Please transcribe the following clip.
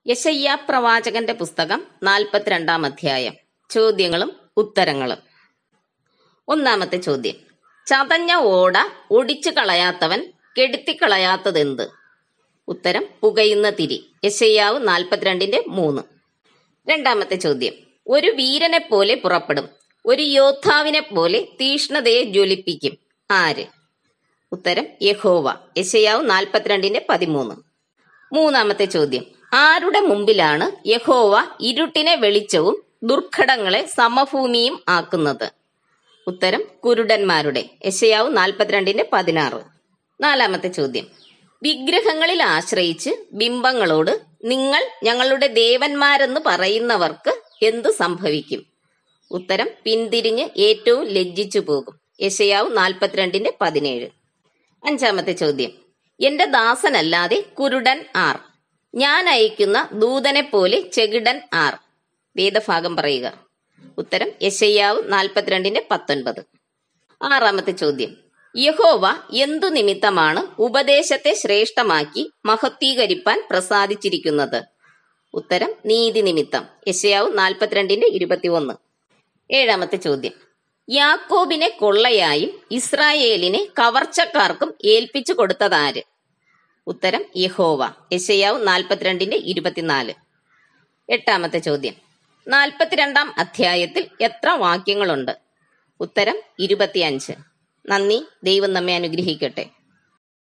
യശയ്യ പ്രവാചകന്റെ പുസ്തകം നാൽപ്പത്തിരണ്ടാം അധ്യായം ചോദ്യങ്ങളും ഉത്തരങ്ങളും ഒന്നാമത്തെ ചോദ്യം ചതഞ്ഞ ഓട ഒടിച്ചു കളയാത്തവൻ കെടുത്തിക്കളയാത്തതെന്ത് ഉത്തരം പുകയുന്ന തിരി യശയ്യാവ് നാൽപ്പത്തിരണ്ടിന്റെ മൂന്ന് രണ്ടാമത്തെ ചോദ്യം ഒരു വീരനെ പോലെ പുറപ്പെടും ഒരു യോദ്ധാവിനെ പോലെ തീഷ്ണതയെ ജ്വലിപ്പിക്കും ആര് ഉത്തരം യഹോവ യശയാവ് നാൽപ്പത്തിരണ്ടിന്റെ പതിമൂന്ന് മൂന്നാമത്തെ ചോദ്യം ആരുടെ മുമ്പിലാണ് യഹോവ ഇരുട്ടിനെ വെളിച്ചവും ദുർഘടങ്ങളെ സമഭൂമിയും ആക്കുന്നത് ഉത്തരം കുരുടന്മാരുടെ യശയാവ് നാൽപ്പത്തിരണ്ടിന്റെ പതിനാറ് നാലാമത്തെ ചോദ്യം വിഗ്രഹങ്ങളിൽ ആശ്രയിച്ച് ബിംബങ്ങളോട് നിങ്ങൾ ഞങ്ങളുടെ ദേവന്മാരെന്ന് പറയുന്നവർക്ക് എന്തു സംഭവിക്കും ഉത്തരം പിന്തിരിഞ്ഞ് ഏറ്റവും ലജ്ജിച്ചു പോകും യശയാവ് നാൽപ്പത്തിരണ്ടിന്റെ പതിനേഴ് അഞ്ചാമത്തെ ചോദ്യം എന്റെ ദാസനല്ലാതെ കുരുടൻ ആർ ഞാൻ അയക്കുന്ന ദൂതനെ പോലെ ചെകിടൻ ആർ വേദഭാഗം പറയുക ഉത്തരം യശയ്യാവ് നാൽപ്പത്തിരണ്ടിന്റെ പത്തൊൻപത് ആറാമത്തെ ചോദ്യം യഹോവ എന്തു നിമിത്തമാണ് ഉപദേശത്തെ ശ്രേഷ്ഠമാക്കി മഹത്വീകരിപ്പാൻ പ്രസാദിച്ചിരിക്കുന്നത് ഉത്തരം നീതി നിമിത്തം യശയാവ് നാൽപ്പത്തിരണ്ടിന്റെ ഇരുപത്തിയൊന്ന് ഏഴാമത്തെ ചോദ്യം യാക്കോബിനെ കൊള്ളയായും ഇസ്രായേലിനെ കവർച്ചക്കാർക്കും ഏൽപ്പിച്ചു കൊടുത്തതാര് ഉത്തരം യഹോവ യശയാവ് നാൽപ്പത്തിരണ്ടിന്റെ ഇരുപത്തിനാല് എട്ടാമത്തെ ചോദ്യം നാൽപ്പത്തിരണ്ടാം അധ്യായത്തിൽ എത്ര വാക്യങ്ങളുണ്ട് ഉത്തരം ഇരുപത്തിയഞ്ച് നന്ദി ദൈവം നമ്മെ അനുഗ്രഹിക്കട്ടെ